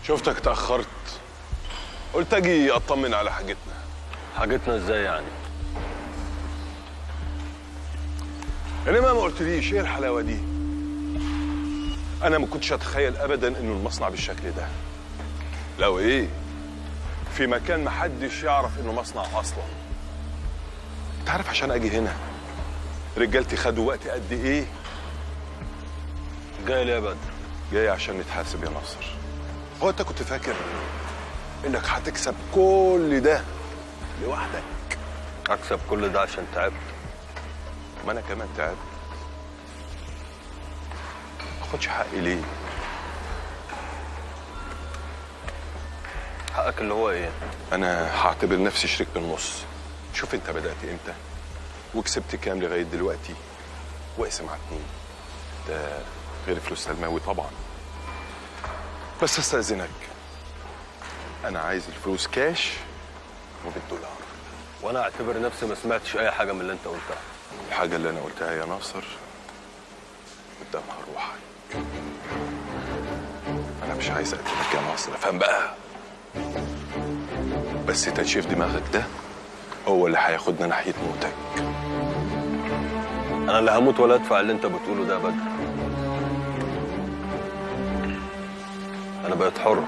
شفتك اتأخرت قلت اجي اطمن على حاجتنا حاجتنا ازاي يعني انما ما قلتليش ايه الحلاوه دي انا ما كنتش اتخيل ابدا انه المصنع بالشكل ده لو ايه في مكان محدش يعرف انه مصنع اصلا انت عارف عشان اجي هنا رجالتي خدوا وقت قد ايه جاي ليه يا بدر جاي عشان نتحاسب يا ناصر هو انت كنت فاكر انك هتكسب كل ده لوحدك اكسب كل ده عشان تعبت ما انا كمان تعبت ما اخدش حقي ليه حقك اللي هو ايه انا هعتبر نفسي شريك بالنص شوف انت بدات امتى وكسبت كام لغايه دلوقتي واقسم على اتنين ده غير فلوس سلماوي طبعا بس استاذنك انا عايز الفلوس كاش وبالدولار وانا اعتبر نفسي ما سمعتش اي حاجه من اللي انت قلتها الحاجه اللي انا قلتها يا ناصر قدامها روحك انا مش عايز اقتلك يا ناصر افهم بقى بس تنشيف دماغك ده هو اللي هياخدنا ناحيه موتك انا لا هموت ولا ادفع اللي انت بتقوله ده يا بدر انا بقيت حر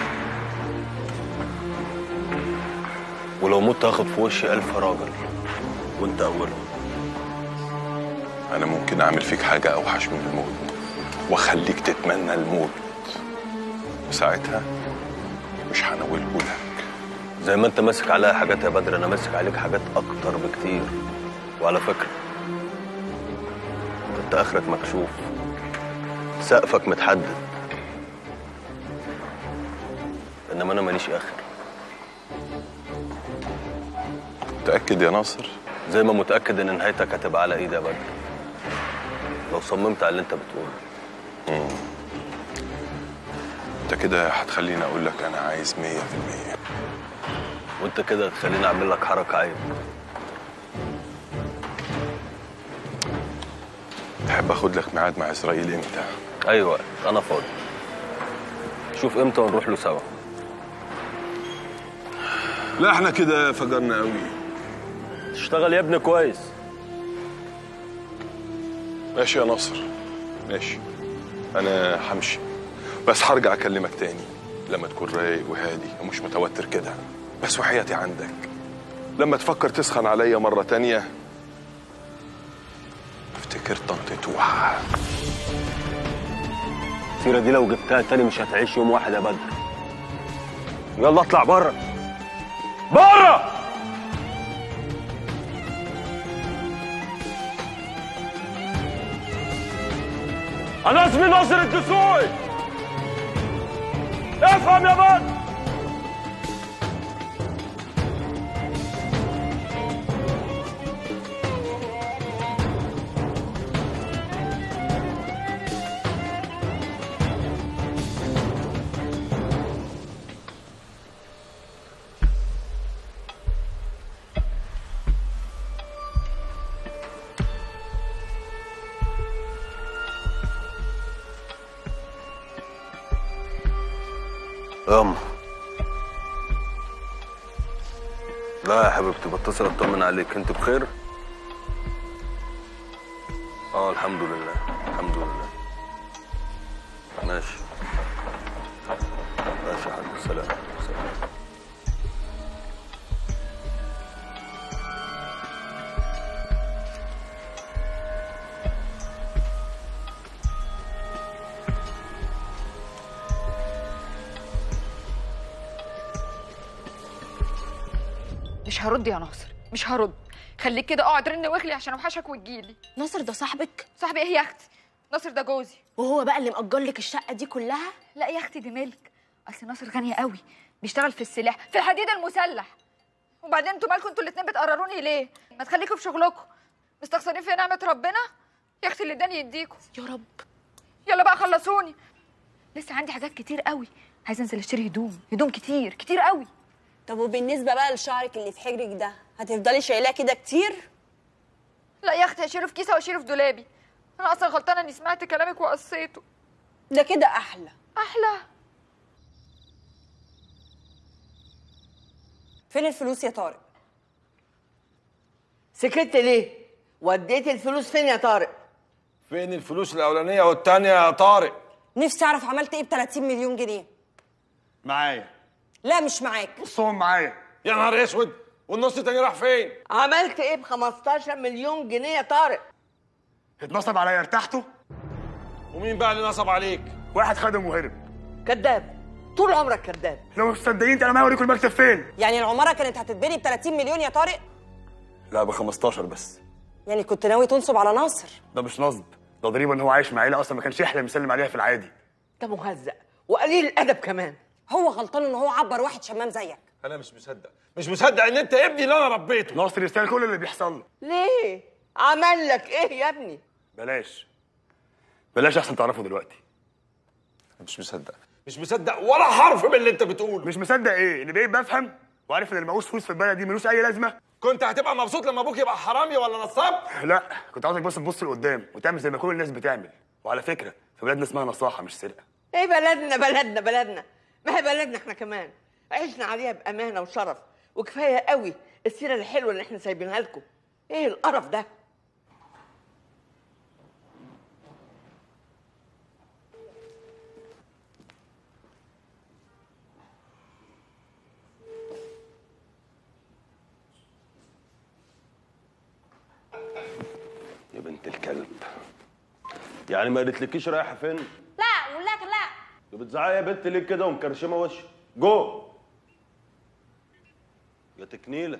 ولو مت هاخد في وشي ألف راجل وانت اولهم انا ممكن اعمل فيك حاجه اوحش من الموت واخليك تتمنى الموت وساعتها مش هنوله لك زي ما انت ماسك عليا حاجات يا بدر انا ماسك عليك حاجات اكتر بكتير وعلى فكره انت اخرك مكشوف سقفك متحدد انما انا ماليش اخر متاكد يا ناصر زي ما متاكد ان نهايتك هتبقى على ايدي يا بدر لو صممت على اللي انت بتقوله انت كده هتخليني اقول لك انا عايز مية في المية وانت كده هتخليني اعمل لك حركه عيب تحب اخد لك ميعاد مع اسرائيل امتى ايوه انا فاضي شوف امتى ونروح له سوا لا احنا كده فجرنا قوي تشتغل يا ابني كويس ماشي يا ناصر ماشي انا همشي بس هرجع اكلمك تاني لما تكون رايق وهادي ومش متوتر كده بس وحياتي عندك لما تفكر تسخن عليا مرة تانية افتكر طنط توحة السيره دي لو جبتها تاني مش هتعيش يوم واحد يا بدر يلا اطلع بره بره انا اسمي ناصر الدسوقي افهم يا بدر ياما لا يا حبيبتي بتصل اطمن عليك انت بخير اه الحمد لله الحمد لله ماشي ماشي يا حبيبي سلام سلام مش هرد يا ناصر مش هرد خليك كده اقعد رن واخلي عشان اوحشك وتجيلي ناصر ده صاحبك صاحبي ايه يا اختي ناصر ده جوزي وهو بقى اللي مأجر لك الشقة دي كلها لا يا اختي دي ملك اصل ناصر غني قوي بيشتغل في السلاح في الحديد المسلح وبعدين انتوا مالكم انتوا الاتنين بتقرروني ليه ما تخليكوا في شغلكم مستخسرين في نعمه ربنا يا اختي اللي اداني يديكوا يا رب يلا بقى خلصوني لسه عندي حاجات كتير قوي عايزه انزل اشتري هدوم هدوم كتير كتير قوي طب وبالنسبة بقى لشعرك اللي في حجرك ده هتفضلي شايلاه كده كتير؟ لا يا اختي هشيله في كيسه واشيله في دولابي انا اصلا غلطانه اني سمعت كلامك وقصيته ده كده أحلى احلى فين الفلوس يا طارق سكت ليه وديت الفلوس فين يا طارق فين الفلوس الاولانيه والتانيه يا طارق نفسي اعرف عملت ايه ب 30 مليون جنيه معايا لا مش معاك نصهم معايا يا نهار اسود والنص التاني راح فين عملت ايه ب 15 مليون جنيه يا طارق اتنصب عليا ارتحته ومين بقى اللي نصب عليك واحد خدم وهرب كذاب طول عمرك كذاب لو مش مصدقين انا ما اوريكم المكتب فين يعني العماره كانت هتتبني ب 30 مليون يا طارق لا ب 15 بس يعني كنت ناوي تنصب على ناصر ده مش نصب ده ضريبه ان هو عايش مع عيله اصلا ما كانش يحلم يسلم عليها في العادي ده مهزأ وقليل الادب كمان هو غلطان ان هو عبر واحد شمام زيك انا مش مصدق مش مصدق ان انت ابني اللي انا ربيته ناصر يستاهل كل اللي بيحصل له ليه عمل لك ايه يا ابني بلاش بلاش احسن تعرفه دلوقتي مش مصدق مش مصدق ولا حرف من اللي انت بتقوله مش مصدق ايه اللي بقيت بفهم وعارف ان اللي معهوش فلوس في البلد دي ملوش اي لازمه كنت هتبقى مبسوط لما ابوك يبقى حرامي ولا نصاب لا كنت عاوزك بس تبص لقدام وتعمل زي ما كل الناس بتعمل وعلى فكره في بلادنا اسمها نصاحه مش سرقه ايه بلدنا بلدنا بلدنا ما هي بلدنا احنا كمان عشنا عليها بامانه وشرف وكفايه قوي السيره الحلوه اللي احنا سايبينها لكم ايه القرف ده يا بنت الكلب يعني ما قالتلكيش رايحه فين لا ولك لا يا بتزعقي يا بنت ليه كده ومكرشمه وشك جو يا تكنيله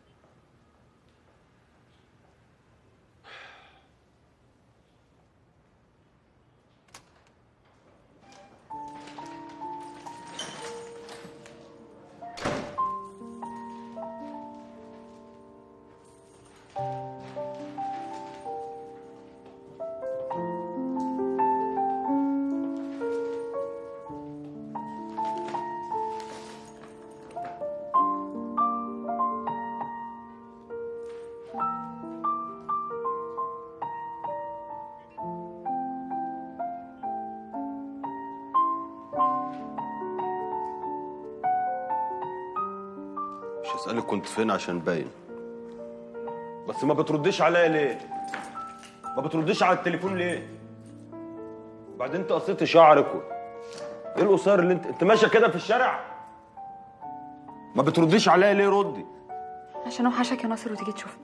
مش هسألك كنت فين عشان باين بس ما بترديش عليا ليه؟ ما بترديش على التليفون ليه؟ بعدين انت قصيت شعرك و... ايه القصير اللي انت انت ماشيه كده في الشارع؟ ما بترديش عليا ليه ردي؟ عشان اوحشك يا ناصر وتيجي تشوفني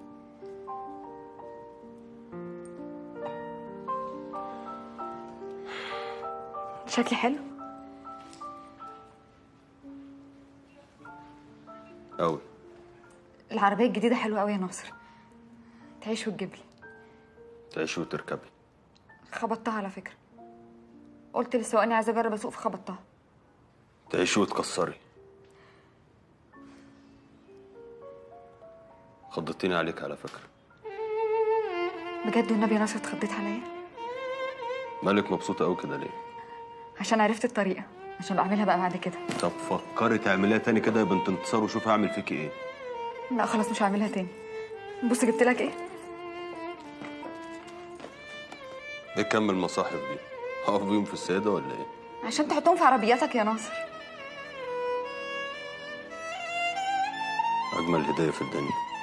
شكلي حلو قوي العربية الجديدة حلوة قوي يا ناصر تعيش وتجيب لي تعيشي وتركبي خبطتها على فكرة قلت للسواق اني عايزة اجرب اسوق فخبطتها تعيشي وتكسري خضتيني عليك على فكرة بجد والنبي يا ناصر اتخضيت عليا مالك مبسوطة قوي كده ليه؟ عشان عرفت الطريقة عشان بعملها بقى بعد كده طب فكري تعمليها تاني كده يا بنت انتصار وشوفي هعمل فيكي ايه لا خلاص مش هعملها تاني بص جبت لك ايه ايه كم المصاحف دي؟ هقف بيهم في السيدة ولا ايه؟ عشان تحطهم في عربياتك يا ناصر أجمل هدية في الدنيا